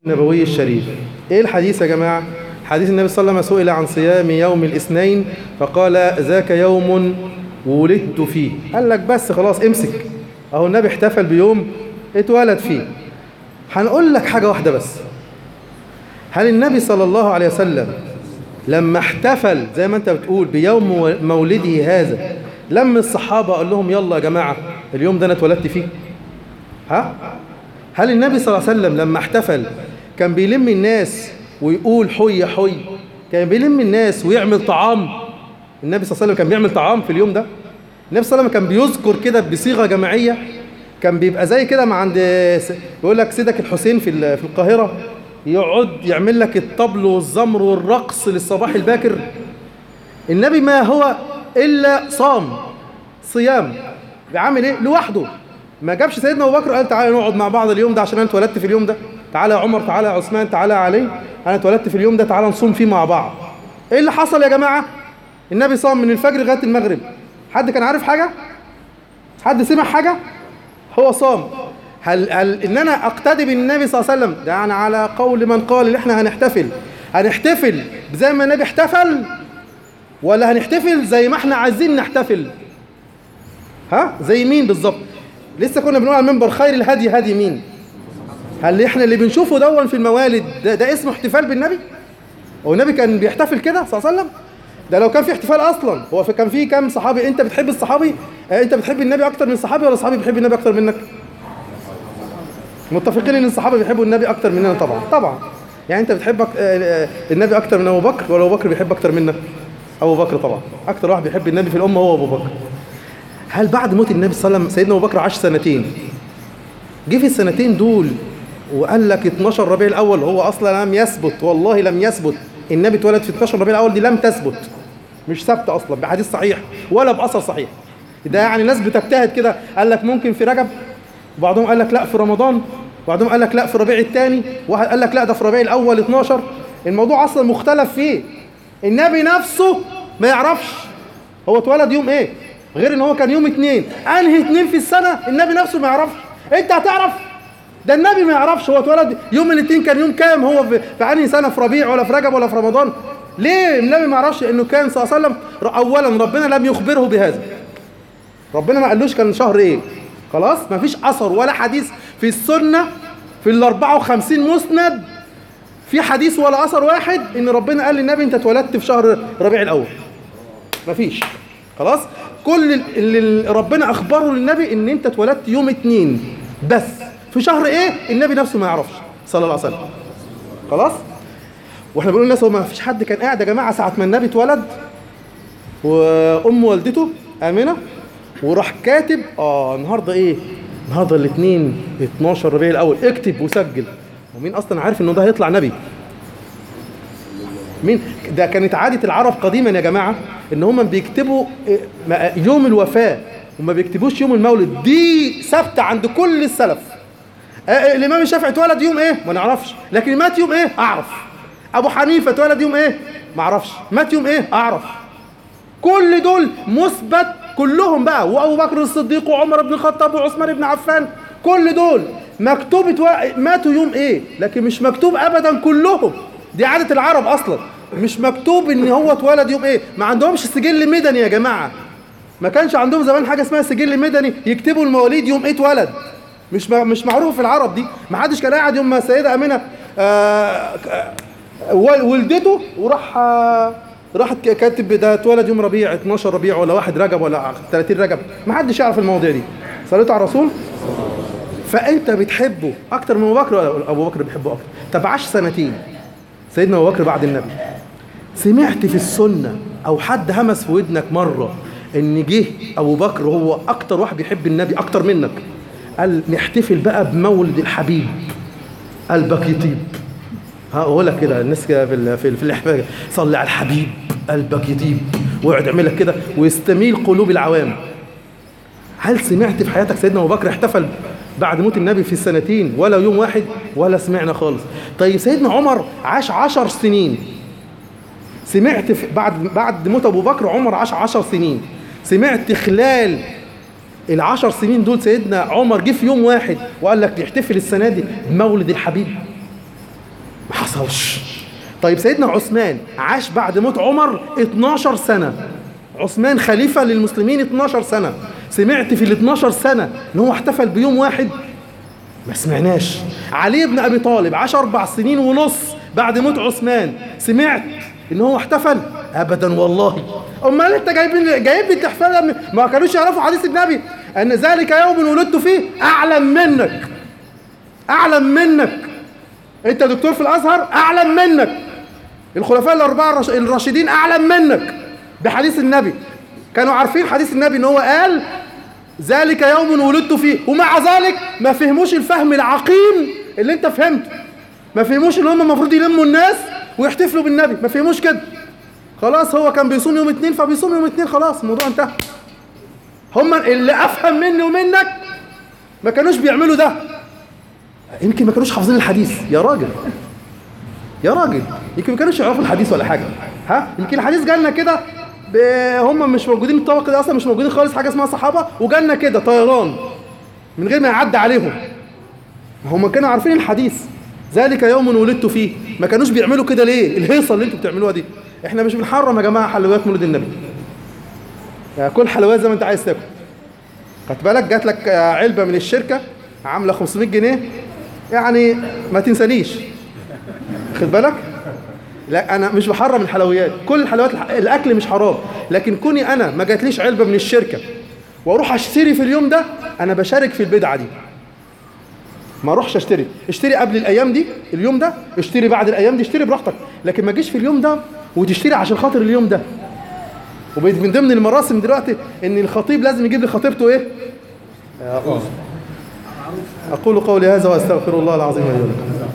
النبوي الشريف ايه الحديث يا جماعة حديث النبي صلى الله عليه وسلم سئل عن صيام يوم الاثنين فقال ذاك يوم ولدت فيه قال لك بس خلاص امسك اهو النبي احتفل بيوم اتولد فيه هنقول لك حاجة واحدة بس هل النبي صلى الله عليه وسلم لما احتفل زي ما انت بتقول بيوم مولده هذا لما الصحابة قال لهم يلا يا جماعة اليوم ده انا اتولدت فيه ها هل النبي صلى الله عليه وسلم لما احتفل كان بيلم الناس ويقول حي حي كان بيلم الناس ويعمل طعام النبي صلى الله عليه وسلم كان بيعمل طعام في اليوم ده النبي صلى الله عليه وسلم كان بيذكر كده بصيغة جماعية كان بيبقى زي كده ما عند يقول لك سيدك الحسين في في القاهرة يقعد يعمل لك الطبل والزمر والرقص للصباح الباكر النبي ما هو إلا صام صيام بيعمل ايه لوحده ما جابش سيدنا ابو بكر قال تعالى نقعد مع بعض اليوم ده عشان انا اتولدت في اليوم ده تعالى يا عمر تعالى يا عثمان تعالى يا علي انا اتولدت في اليوم ده تعالى نصوم فيه مع بعض ايه اللي حصل يا جماعه النبي صام من الفجر لغايه المغرب حد كان عارف حاجه حد سمع حاجه هو صام هل, هل ان انا اقتدي بالنبي صلى الله عليه وسلم ده يعني على قول من قال ان احنا هنحتفل هنحتفل زي ما النبي احتفل ولا هنحتفل زي ما احنا عايزين نحتفل ها زي مين بالظبط لسه كنا بنقول على المنبر خير الهدي هدي مين هل احنا اللي بنشوفه دون في الموالد ده, ده اسمه احتفال بالنبي هو النبي كان بيحتفل كده صلى الله عليه وسلم ده لو كان في احتفال اصلا هو في كان في كام صحابي انت بتحب الصحابي اه انت بتحب النبي اكتر من الصحابي ولا الصحابي بيحب النبي اكتر منك متفقين ان الصحابه بيحبوا النبي اكتر مننا طبعا طبعا يعني انت بتحب اه اه النبي اكتر من ابو بكر ولا ابو بكر بيحب اكتر منك ابو بكر طبعا اكتر واحد بيحب النبي في الامه هو ابو بكر هل بعد موت النبي صلى الله عليه وسلم سيدنا ابو بكر عاش سنتين جه في السنتين دول وقال لك 12 ربيع الاول هو اصلا لم يثبت والله لم يثبت النبي اتولد في 12 ربيع الاول دي لم تثبت مش ثابته اصلا بحديث صحيح ولا باثر صحيح ده يعني ناس بتجتهد كده قال لك ممكن في رجب وبعضهم قال لك لا في رمضان وبعضهم قال لك لا في ربيع الثاني واحد قال لك لا ده في ربيع الاول 12 الموضوع اصلا مختلف فيه النبي نفسه ما يعرفش هو اتولد يوم ايه غير ان هو كان يوم اتنين انهي اتنين في السنة النبي نفسه ما يعرفش انت هتعرف ده النبي ما يعرفش هو اتولد يوم الاثنين كان يوم كام هو في, في انهي سنة في ربيع ولا في رجب ولا في رمضان ليه النبي ما يعرفش انه كان صلى الله عليه وسلم اولا ربنا لم يخبره بهذا ربنا ما قالوش كان شهر ايه خلاص ما فيش اثر ولا حديث في السنة في ال 54 مسند في حديث ولا اثر واحد ان ربنا قال للنبي انت اتولدت في شهر ربيع الاول مفيش خلاص كل اللي ربنا اخبره للنبي ان انت اتولدت يوم اتنين بس في شهر ايه النبي نفسه ما يعرفش صلى الله عليه وسلم خلاص واحنا بنقول للناس هو ما فيش حد كان قاعد يا جماعه ساعه ما النبي اتولد وام والدته امنه وراح كاتب اه النهارده ايه النهارده الاثنين 12 ربيع الاول اكتب وسجل ومين اصلا عارف انه ده هيطلع نبي مين ده كانت عاده العرب قديما يا جماعه ان هم بيكتبوا يوم الوفاه وما بيكتبوش يوم المولد دي ثابته عند كل السلف الامام الشافعي اتولد يوم ايه ما نعرفش لكن مات يوم ايه اعرف ابو حنيفه اتولد يوم ايه ما اعرفش مات يوم ايه اعرف كل دول مثبت كلهم بقى وابو بكر الصديق وعمر بن الخطاب وعثمان بن عفان كل دول مكتوب ماتوا يوم ايه لكن مش مكتوب ابدا كلهم دي عاده العرب اصلا مش مكتوب ان هو اتولد يوم ايه ما عندهمش سجل مدني يا جماعه ما كانش عندهم زمان حاجه اسمها سجل مدني يكتبوا المواليد يوم ايه اتولد مش مش معروف في العرب دي ما حدش كان قاعد يوم ما السيده امينه آه ولدته وراح آه راحت كاتب ده اتولد يوم ربيع 12 ربيع ولا واحد رجب ولا 30 رجب ما حدش يعرف المواضيع دي صليت على الرسول فانت بتحبه اكتر من ابو بكر ولا ابو بكر بيحبه اكتر طب عاش سنتين سيدنا ابو بكر بعد النبي سمعت في السنة أو حد همس في ودنك مرة إن جه أبو بكر هو أكتر واحد بيحب النبي أكتر منك قال نحتفل بقى بمولد الحبيب قلبك يطيب هقول لك كده الناس كده في في, في الاحتفال صلي على الحبيب قلبك يطيب ويقعد يعمل لك كده ويستميل قلوب العوام هل سمعت في حياتك سيدنا ابو بكر احتفل بعد موت النبي في السنتين ولا يوم واحد ولا سمعنا خالص طيب سيدنا عمر عاش عشر سنين سمعت بعد بعد موت ابو بكر عمر عاش 10 سنين سمعت خلال العشر سنين دول سيدنا عمر جه في يوم واحد وقال لك نحتفل السنه دي بمولد الحبيب حصلش طيب سيدنا عثمان عاش بعد موت عمر 12 سنة عثمان خليفة للمسلمين 12 سنة سمعت في ال 12 سنة ان هو احتفل بيوم واحد ما سمعناش علي بن ابي طالب عاش اربع سنين ونص بعد موت عثمان سمعت ان هو احتفل ابدا والله امال انت جايبين جايب تحفل ما كانوش يعرفوا حديث النبي ان ذلك يوم ولدت فيه اعلم منك اعلم منك انت دكتور في الازهر اعلم منك الخلفاء الاربعه الرش- الراشدين اعلم منك بحديث النبي كانوا عارفين حديث النبي ان هو قال ذلك يوم ولدت فيه ومع ذلك ما فهموش الفهم العقيم اللي انت فهمته ما فهموش ان هم المفروض يلموا الناس ويحتفلوا بالنبي ما فهموش كده خلاص هو كان بيصوم يوم اتنين فبيصوم يوم اتنين خلاص الموضوع انتهى هم اللي افهم مني ومنك ما كانوش بيعملوا ده يمكن ما كانوش حافظين الحديث يا راجل يا راجل يمكن ما كانوش يعرفوا الحديث ولا حاجه ها يمكن الحديث جالنا كده ب- هم مش موجودين الطبقه دي اصلا مش موجودين خالص حاجه اسمها صحابه وجالنا كده طيران من غير ما يعدي عليهم هم كانوا عارفين الحديث ذلك يوم ولدت فيه ما كانوش بيعملوا كده ليه الهيصه اللي انتوا بتعملوها دي احنا مش بنحرم يا جماعه حلويات مولد النبي يعني كل حلويات زي ما انت عايز تاكل خد بالك جات لك آه، علبه من الشركه عامله 500 جنيه يعني ما تنسانيش خد بالك لا انا مش بحرم الحلويات كل الحلويات الح- الاكل مش حرام لكن كوني انا ما جاتليش علبه من الشركه واروح اشتري في اليوم ده انا بشارك في البدعه دي ما اروحش اشتري اشتري قبل الايام دي اليوم ده اشتري بعد الايام دي اشتري براحتك لكن ما تجيش في اليوم ده وتشتري عشان خاطر اليوم ده وبقيت من ضمن المراسم دلوقتي ان الخطيب لازم يجيب لخطيبته ايه آه. اقول قولي هذا واستغفر الله العظيم لي ولكم